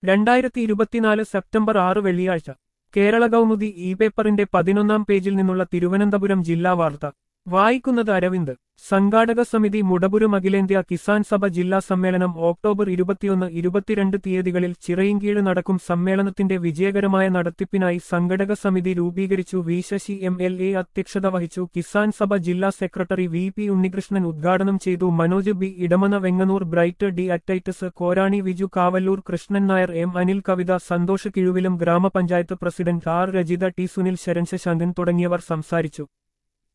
രണ്ടായിരത്തി ഇരുപത്തിനാല് സെപ്റ്റംബർ ആറ് വെള്ളിയാഴ്ച കേരള കൗമുദി ഇ പേപ്പറിന്റെ പതിനൊന്നാം പേജിൽ നിന്നുള്ള തിരുവനന്തപുരം ജില്ലാ വാർത്ത വായിക്കുന്നത് അരവിന്ദ് സംഘാടക സമിതി മുടപുരം അഖിലേന്ത്യാ കിസാൻ സഭ ജില്ലാ സമ്മേളനം ഒക്ടോബർ ഇരുപത്തിയൊന്ന് ഇരുപത്തിരണ്ട് തീയതികളിൽ ചിറയിൻകീഴ് നടക്കും സമ്മേളനത്തിന്റെ വിജയകരമായ നടത്തിപ്പിനായി സംഘടക സമിതി രൂപീകരിച്ചു V Sasi M L A അധ്യക്ഷത വഹിച്ചു കിസാൻ സഭ ജില്ലാ സെക്രട്ടറി വി പി ഉണ്ണികൃഷ്ണൻ ഉദ്ഘാടനം ചെയ്തു Manoj B Edamana Vengannoor Bright D അറ്റൈറ്റസ് കോരാണി വിജു കാവല്ലൂർ കൃഷ്ണൻ നായർ എം അനിൽ കവിത സന്തോഷ് കിഴുവിലും ഗ്രാമപഞ്ചായത്ത് president R Rajitha T Sunil Saran Sasankan തുടങ്ങിയവർ സംസാരിച്ചു